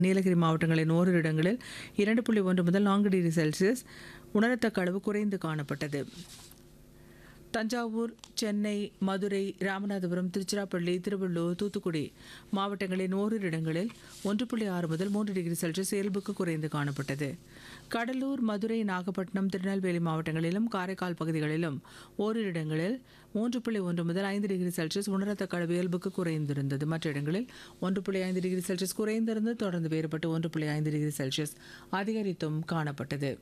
நீலகிரி மாவட்டங்களின் ஓரிரு இடங்களில் இரண்டு புள்ளி ஒன்று முதல் நான்கு டிகிரி செல்சியஸ் உணரத்தக்க அளவு குறைந்து காணப்பட்டது தஞ்சாவூர் சென்னை மதுரை ராமநாதபுரம் திருச்சிராப்பள்ளி திருவள்ளூர் தூத்துக்குடி மாவட்டங்களின் ஓரிரு இடங்களில் ஒன்று புள்ளி ஆறு முதல் மூன்று டிகிரி செல்சியஸ் இயல்புக்கு குறைந்து காணப்பட்டது கடலூர் மதுரை நாகப்பட்டினம் திருநெல்வேலி மாவட்டங்களிலும் காரைக்கால் பகுதிகளிலும் ஓரிரு இடங்களில் மூன்று புள்ளி ஒன்று முதல் ஐந்து டிகிரி செல்சியஸ் உணரத்தக்க அளவு இயல்புக்கு குறைந்திருந்தது மற்ற இடங்களில் ஒன்று புள்ளி ஐந்து டிகிரி செல்சியஸ் குறைந்திருந்து தொடர்ந்து வேறுபட்டு ஒன்று புள்ளி ஐந்து டிகிரி செல்சியஸ் அதிகரித்தும் காணப்பட்டது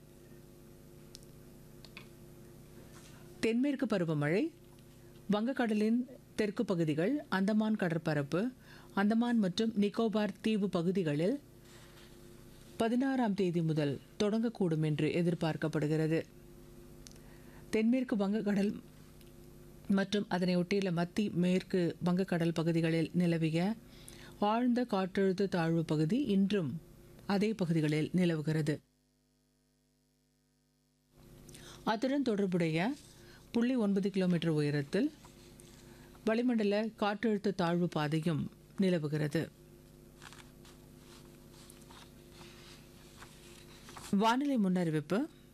தென்மேற்கு பருவமழை வங்கக்கடலின் தெற்கு பகுதிகள் அந்தமான் கடற்பரப்பு அந்தமான் மற்றும் நிக்கோபார் தீவு பகுதிகளில் பதினாறாம் தேதி முதல் தொடங்கக்கூடும் என்று எதிர்பார்க்கப்படுகிறது தென்மேற்கு வங்கக்கடல் மற்றும் அதனை ஒட்டியுள்ள மத்தி மேற்கு வங்கக்கடல் பகுதிகளில் நிலவிய ஆழ்ந்த காற்றழுத்த தாழ்வு பகுதி இன்றும் அதே பகுதிகளில் நிலவுகிறது அத்துடன் தொடர்புடைய புள்ளி ஒன்பது கிலோமீட்டர் உயரத்தில் வளிமண்டல காற்றழுத்த தாழ்வு பாதையும் நிலவுகிறது வானிலை முன்னறிவிப்பு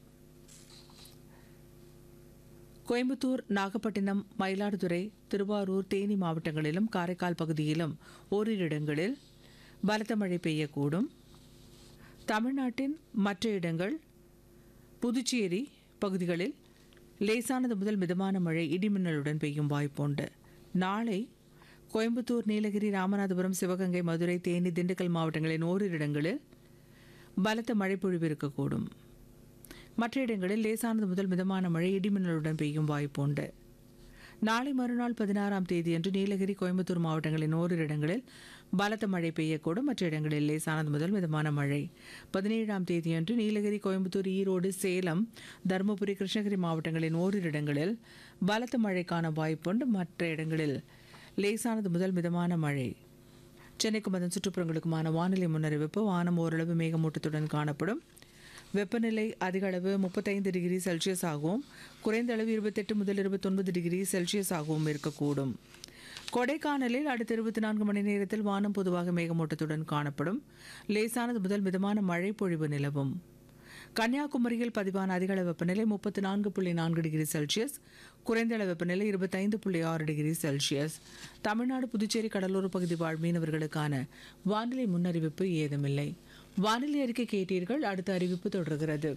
கோயம்புத்தூர் நாகப்பட்டினம் மயிலாடுதுறை திருவாரூர் தேனி மாவட்டங்களிலும் காரைக்கால் பகுதியிலும் ஓரிரு இடங்களில் பலத்த மழை பெய்யக்கூடும் தமிழ்நாட்டின் மற்ற இடங்கள் புதுச்சேரி பகுதிகளில் லேசானது முதல் மிதமான மழை இடிமின்னலுடன் பெய்யும் வாய்ப்புண்டு நாளை கோயம்புத்தூர் நீலகிரி ராமநாதபுரம் சிவகங்கை மதுரை தேனி திண்டுக்கல் மாவட்டங்களின் ஓரிரு இடங்களில் பலத்த மழை பொழிவு இருக்கக்கூடும் மற்ற இடங்களில் லேசானது முதல் மிதமான மழை இடிமின்னலுடன் பெய்யும் வாய்ப்புண்டு நாளை மறுநாள் பதினாறாம் தேதியன்று நீலகிரி கோயம்புத்தூர் மாவட்டங்களின் ஓரிரு இடங்களில் பலத்த மழை பெய்யக்கூடும் மற்ற இடங்களில் லேசானது முதல் மிதமான மழை பதினேழாம் தேதியன்று நீலகிரி கோயம்புத்தூர் ஈரோடு சேலம் தருமபுரி கிருஷ்ணகிரி மாவட்டங்களின் ஓரிரு இடங்களில் பலத்த மழைக்கான வாய்ப்புண்டு மற்ற இடங்களில் லேசானது முதல் மிதமான மழை சென்னைக்கும் அதன் சுற்றுப்புறங்களுக்குமான வானிலை முன்னறிவிப்பு வானம் ஓரளவு மேகமூட்டத்துடன் காணப்படும் வெப்பநிலை அதிக அளவு முப்பத்தைந்து டிகிரி செல்சியஸ் ஆகவும் குறைந்த அளவு இருபத்தெட்டு முதல் இருபத்தொன்பது டிகிரி செல்சியஸ் ஆகவும் இருக்கக்கூடும் கொடைக்கானலில் அடுத்த இருபத்தி நான்கு மணி நேரத்தில் வானம் பொதுவாக மேகமூட்டத்துடன் காணப்படும் லேசானது முதல் மிதமான மழை பொழிவு நிலவும் கன்னியாகுமரியில் பதிவான அதிகள வெப்பநிலை முப்பத்தி நான்கு புள்ளி நான்கு டிகிரி செல்சியஸ் குறைந்த அளவு வெப்பநிலை இருபத்தைந்து புள்ளி ஆறு டிகிரி செல்சியஸ் தமிழ்நாடு புதுச்சேரி கடலோர பகுதி வாழ் மீனவர்களுக்கான வானிலை முன்னறிவிப்பு ஏதுமில்லை வானிலை அறிக்கை கேட்டீர்கள் அடுத்த அறிவிப்பு தொடர்கிறது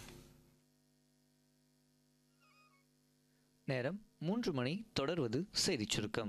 நேரம் மூன்று மணி தொடர்வது செய்திச் சுருக்கம்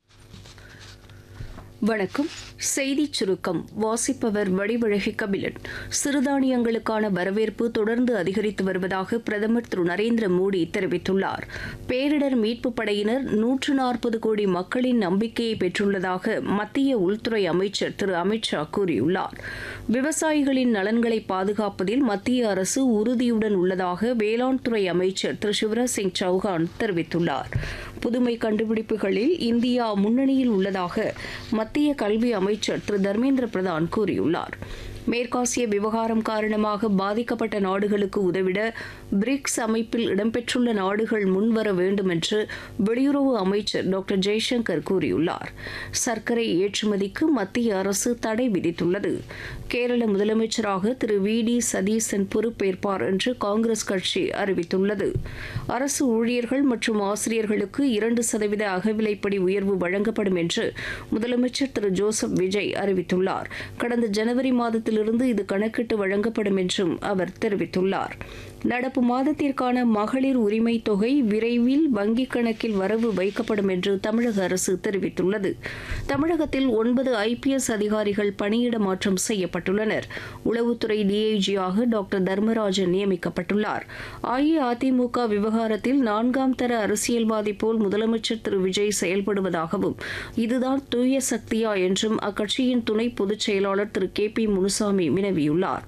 வணக்கம் செய்திச் சுருக்கம் வாசிப்பவர் வடிவழகி கபிலன் சிறுதானியங்களுக்கான வரவேற்பு தொடர்ந்து அதிகரித்து வருவதாக பிரதமர் திரு நரேந்திர மோடி தெரிவித்துள்ளார் பேரிடர் மீட்புப் படையினர் நூற்று நாற்பது கோடி மக்களின் நம்பிக்கையை பெற்றுள்ளதாக மத்திய உள்துறை அமைச்சர் திரு அமித்ஷா கூறியுள்ளார் விவசாயிகளின் நலன்களை பாதுகாப்பதில் மத்திய அரசு உறுதியுடன் உள்ளதாக வேளாண் துறை அமைச்சர் திரு சிவராஜ் சிங் சௌஹான் தெரிவித்துள்ளார் புதுமை கண்டுபிடிப்புகளில் இந்தியா முன்னணியில் உள்ளதாக மத்திய கல்வி அமைச்சர் திரு தர்மேந்திர பிரதான் கூறியுள்ளார் மேற்காசிய விவகாரம் காரணமாக பாதிக்கப்பட்ட நாடுகளுக்கு உதவிட பிரிக்ஸ் அமைப்பில் இடம்பெற்றுள்ள நாடுகள் முன்வர வேண்டும் என்று வெளியுறவு அமைச்சர் டாக்டர் ஜெய்சங்கர் கூறியுள்ளார் சர்க்கரை ஏற்றுமதிக்கு மத்திய அரசு தடை விதித்துள்ளது கேரள முதலமைச்சராக திரு வி டி சதீசன் பொறுப்பேற்பார் என்று காங்கிரஸ் கட்சி அறிவித்துள்ளது அரசு ஊழியர்கள் மற்றும் ஆசிரியர்களுக்கு இரண்டு சதவீத அகவிலைப்படி உயர்வு வழங்கப்படும் என்று முதலமைச்சர் திரு ஜோசப் விஜய் அறிவித்துள்ளார் கடந்த ஜனவரி மாதத்திலிருந்து இது கணக்கிட்டு வழங்கப்படும் என்றும் அவர் தெரிவித்துள்ளார் நடப்பு மாதத்திற்கான மகளிர் உரிமை தொகை விரைவில் வங்கிக் கணக்கில் வரவு வைக்கப்படும் என்று தமிழக அரசு தெரிவித்துள்ளது தமிழகத்தில் ஒன்பது ஐபிஎஸ் அதிகாரிகள் பணியிட மாற்றம் செய்யப்பட்டுள்ளனர் உளவுத்துறை டிஐஜியாக டாக்டர் தர்மராஜன் நியமிக்கப்பட்டுள்ளார் அஇஅதிமுக விவகாரத்தில் நான்காம் தர அரசியல்வாதி போல் முதலமைச்சர் திரு விஜய் செயல்படுவதாகவும் இதுதான் தூய சக்தியா என்றும் அக்கட்சியின் துணை பொதுச் செயலாளர் திரு கே பி முனுசாமி வினவியுள்ளார்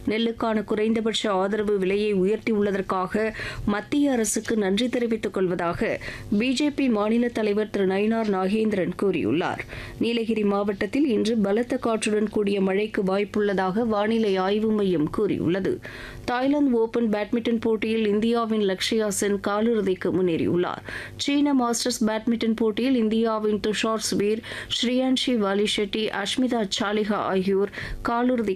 நெல்லுக்கான குறைந்தபட்ச ஆதரவு விலையை உயர்த்தியுள்ளதற்காக மத்திய அரசுக்கு நன்றி தெரிவித்துக் கொள்வதாக பிஜேபி மாநில தலைவர் திரு நயினார் நாகேந்திரன் கூறியுள்ளார் நீலகிரி மாவட்டத்தில் இன்று பலத்த காற்றுடன் கூடிய மழைக்கு வாய்ப்புள்ளதாக வானிலை ஆய்வு மையம் கூறியுள்ளது தாய்லாந்து ஓபன் பேட்மிண்டன் போட்டியில் இந்தியாவின் லக்ஷயா சென் காலிறுதிக்கு முன்னேறியுள்ளார் சீன மாஸ்டர்ஸ் பேட்மிண்டன் போட்டியில் இந்தியாவின் துஷார் சுபீர் ஸ்ரீயான்ஷி வாலி ஷெட்டி அஷ்மிதா சாலிஹா ஆகியோர் காலிறுதிக்கு